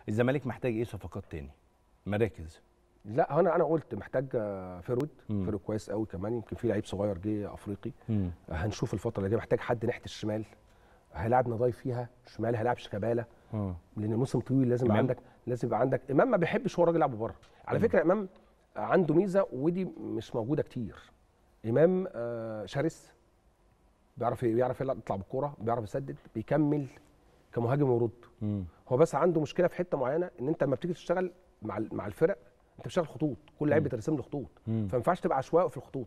الزمالك محتاج ايه صفقات تاني مراكز لا هو انا انا قلت محتاج آه، فيرود مم. فيرود كويس قوي كمان يمكن في لعيب صغير جه افريقي مم. هنشوف الفتره اللي جايه محتاج حد ناحيه الشمال هيلاعب نضاي فيها شمال هيلاعب شيكابالا اه لان الموسم طويل لازم يبقى إمام؟ عندك لازم يبقى عندك امام ما بيحبش هو الراجل يلعب بره على مم. فكره امام عنده ميزه ودي مش موجوده كتير امام آه، شرس بيعرف بيعرف يلعب- يطلع بالكوره بيعرف يسدد بيكمل كمهاجم ويرد مم. هو بس عنده مشكله في حته معينه ان انت لما بتيجي تشتغل مع ال- مع الفرق انت بتشتغل خطوط كل لعيب مم. بترسم له خطوط مم. فما ينفعش تبقى عشوائي في الخطوط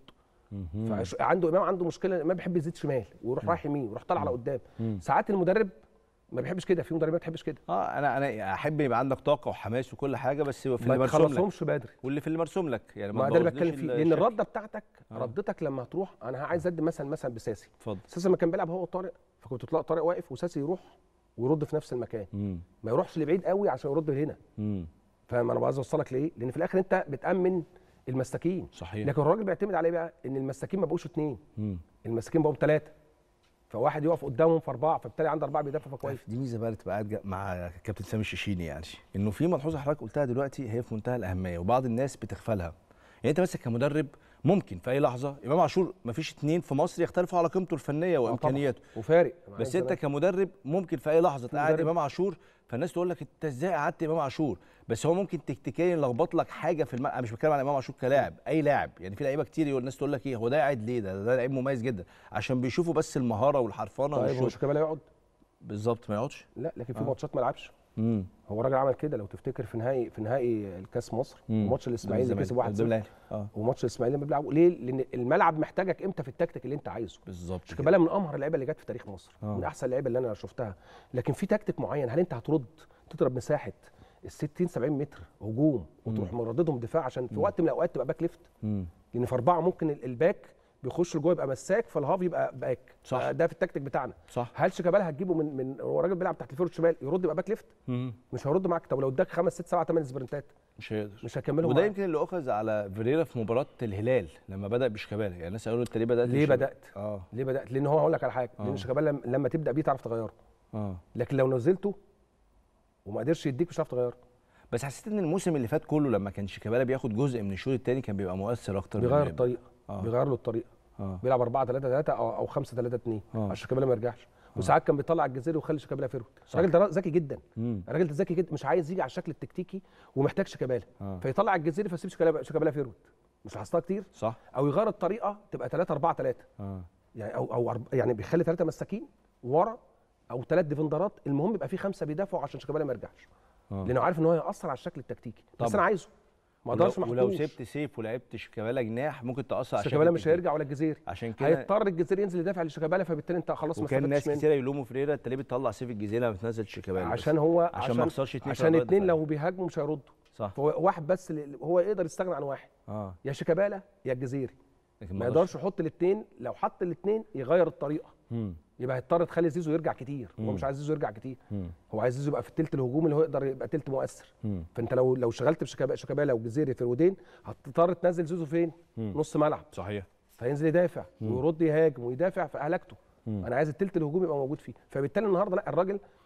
مم. فعنده امام عنده مشكله امام بيحب يزيد شمال ويروح رايح يمين ويروح طالع على قدام مم. ساعات المدرب ما بيحبش كده في مدربين ما بتحبش كده اه انا انا احب يبقى عندك طاقه وحماس وكل حاجه بس في ما اللي مرسوم لك تخلصهمش بدري واللي في اللي مرسوم لك يعني ما ده اللي تبوظليش بتكلم فيه لان الشكل. الرده بتاعتك آه. ردتك لما هتروح انا عايز ادي مثلا مثلا بساسي اتفضل ساسي لما كان بيلعب هو وطارق فكنت تلاقي طارق واقف وساسي يروح ويرد في نفس المكان مم. ما يروحش لبعيد قوي عشان يرد هنا مم. فاهم انا عايز اوصلك لايه لان في الاخر انت بتامن المساكين صحيح لكن الراجل بيعتمد على ايه بقى ان المساكين ما بقوش اثنين مم. المساكين بقوا ثلاثه فواحد يقف قدامهم في اربعه فبالتالي عنده اربعه بيدافع كويس دي ميزه بقى اللي تبقى قاعد جا- مع كابتن سامي الشيشيني يعني انه في ملحوظه حضرتك قلتها دلوقتي هي في منتهى الاهميه وبعض الناس بتغفلها يعني انت مثلا كمدرب ممكن في اي لحظه امام عاشور ما فيش اتنين في مصر يختلفوا على قيمته الفنيه طبعاً. وامكانياته وفارق أنا بس عايز انت أنا- كمدرب ممكن في اي لحظه تقعد مدرب. امام عاشور فالناس تقول لك انت ازاي قعدت امام عاشور بس هو ممكن تكتيكيا يلخبط لك حاجه في الملعب أنا مش بتكلم على امام عاشور كلاعب اي لاعب يعني في لعيبه كتير يقول الناس تقول لك ايه هو ده قاعد ليه ده ده لعيب مميز جدا عشان بيشوفوا بس المهاره والحرفنه طيب هو والشغل شيكابالا يقعد بالظبط ما يقعدش لا لكن في آه. ماتشات ما لعبش امم هو الراجل عمل كده لو تفتكر في نهائي في نهائي الكاس مصر مم. وماتش الاسماعيلي اللي كسب 1-0 اه وماتش الاسماعيلي لما بيلعبوا ليه؟ لان الملعب محتاجك امتى في التكتيك اللي انت عايزه بالظبط شيكابالا من امهر اللعيبه اللي جت في تاريخ مصر آه. من احسن اللعيبه اللي انا شفتها لكن في تكتيك معين هل انت هترد تضرب مساحه ال 60 70 متر هجوم وتروح مرددهم دفاع عشان في وقت من الاوقات تبقى باك ليفت امم لان في اربعه ممكن ال- الباك بيخش لجوه يبقى مساك فالهاف يبقى باك صح. ده في التكتيك بتاعنا صح هل شيكابالا هتجيبه من من هو راجل بيلعب تحت الفيرو الشمال يرد يبقى باك ليفت مم. مش هيرد معاك طب لو اداك خمس ست سبعه ثمان سبرنتات مش هيقدر مش هيكملهم وده معاك. يمكن اللي اخذ على فيريرا في مباراه الهلال لما بدا بشيكابالا يعني الناس قالوا انت ليه بدات ليه بشيكابالا؟ بدات اه ليه بدات لان هو هقول لك على حاجه آه. لان شيكابالا لما- لما تبدا بيه تعرف تغيره اه لكن لو نزلته وما قدرش يديك مش هتعرف تغيره بس حسيت ان الموسم اللي فات كله لما كان شيكابالا بياخد جزء من الشوط الثاني كان بيبقى مؤثر اكتر من بيغير إمام. الطريقه آه. بيغير له الطريقه اه بيلعب 4 3 3 او او 5 3 2 آه. عشان شيكابالا ما يرجعش وساعات كان بيطلع الجزيري ويخلي شيكابالا فيرود صح. الراجل ده ذكي جدا مم. الراجل ده ذكي جدا مش عايز يجي على الشكل التكتيكي ومحتاج شيكابالا آه. فيطلع الجزيري فيسيب شيكابالا شيكابالا فيرود مش لاحظتها كتير صح او يغير الطريقه تبقى 3 4 3 اه يعني او او أرب- يعني بيخلي ثلاثه مساكين ورا او ثلاث ديفندرات المهم يبقى في خمسه بيدافعوا عشان شيكابالا ما يرجعش آه. لانه عارف ان هو هيأثر على الشكل التكتيكي بس طبعا. انا عايزه ما اقدرش ولو, ولو محطوش سبت سيف ولعبت شيكابالا جناح ممكن تاثر على شيكابالا شكل مش التكتيك. هيرجع ولا الجزيري عشان كده هيضطر الجزيري ينزل يدافع لشيكابالا فبالتالي انت خلاص ما وكان ناس استفدتش منه كتير يلوموا فريرا انت ليه بتطلع سيف الجزيره لما بتنزل شيكابالا بس. عشان هو عشان ما يخسرش اتنين في عشان الأدوار اتنين الدفاعية. لو بيهاجموا مش هيردوا صح فهو واحد بس اللي هو يقدر يستغنى عن واحد اه يا شيكابالا يا الجزيري لكن ما يقدرش يحط الاثنين لو حط الاثنين يغير الطريقه مم. يبقى هيضطر تخلي زيزو يرجع كتير هو مم. مش عايز زيزو يرجع كتير مم. هو عايز زيزو يبقى في الثلث الهجومي اللي هو يقدر يبقى ثلث مؤثر مم. فانت لو لو شغلت بشيكابالا شيكابالا وجزيري فيرودين هتضطر تنزل زيزو فين مم. نص ملعب صحيح فينزل يدافع مم. ويرد يهاجم ويدافع فاهلكته مم. انا عايز الثلث الهجومي يبقى موجود فيه فبالتالي النهارده لا الراجل